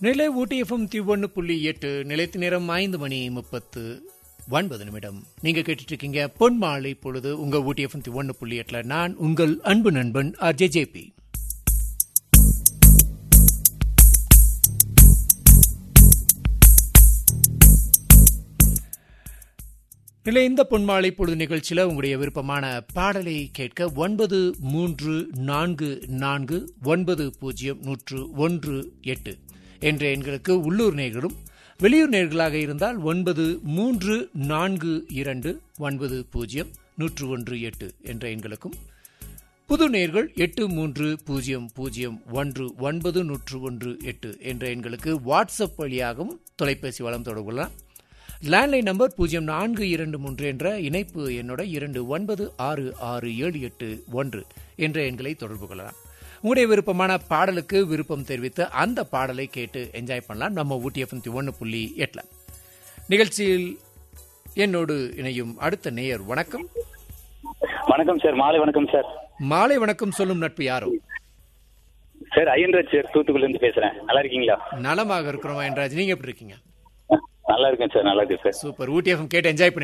நிலை ஊட்டி எஃப்எம் ஒன்று புள்ளி எட்டு நிலைத்து நேரம் ஐந்து மணி முப்பத்து ஒன்பது நிமிடம் நீங்க கேட்டுட்டு இருக்கீங்க பொன் மாலை பொழுது உங்க ஊட்டி எஃப்எம் ஒன்று புள்ளி எட்டுல நான் உங்கள் அன்பு நண்பன் அர்ஜே ஜேபி இல்லை இந்த பொன்மாலை பொழுது நிகழ்ச்சியில் உங்களுடைய விருப்பமான பாடலை கேட்க ஒன்பது மூன்று நான்கு நான்கு ஒன்பது பூஜ்ஜியம் நூற்று ஒன்று எட்டு என்ற எண்களுக்கு உள்ளூர் நேர்களும் வெளியூர் நேர்களாக இருந்தால் ஒன்பது மூன்று நான்கு இரண்டு ஒன்பது பூஜ்ஜியம் நூற்று ஒன்று எட்டு என்ற எண்களுக்கும் புது நேர்கள் எட்டு மூன்று பூஜ்ஜியம் பூஜ்ஜியம் ஒன்று ஒன்பது நூற்று ஒன்று எட்டு என்ற எண்களுக்கு வாட்ஸ்அப் வழியாகவும் தொலைபேசி வளம் தொடர்பு கொள்ளலாம் லேண்ட்லைன் நம்பர் பூஜ்ஜியம் நான்கு இரண்டு மூன்று என்ற இணைப்பு எண்ணோட இரண்டு ஒன்பது ஆறு ஆறு ஏழு எட்டு ஒன்று என்ற எண்களை தொடர்பு கொள்ளலாம் உங்களுடைய விருப்பமான பாடலுக்கு விருப்பம் தெரிவித்து அந்த பாடலை கேட்டு என்ஜாய் பண்ணலாம் நம்ம ஊட்டி எஃப்எம் ஒன்று புள்ளி எட்டில் நிகழ்ச்சியில் என்னோடு இணையும் அடுத்த நேயர் வணக்கம் வணக்கம் சார் மாலை வணக்கம் சார் மாலை வணக்கம் சொல்லும் நட்பு யாரோ சார் ஐயன்ராஜ் சார் தூத்துக்குடில இருந்து பேசுறேன் நல்லா இருக்கீங்களா நலமாக இருக்கிறோம் என்றாஜ் நீங்க எப்படி இருக்கீங்க நல்லா இருக்கேன் சார் நல்லா இருக்கேன் சார் சூப்பர் ஊட்டி எஃப்எம் கேட்டு என்ஜாய்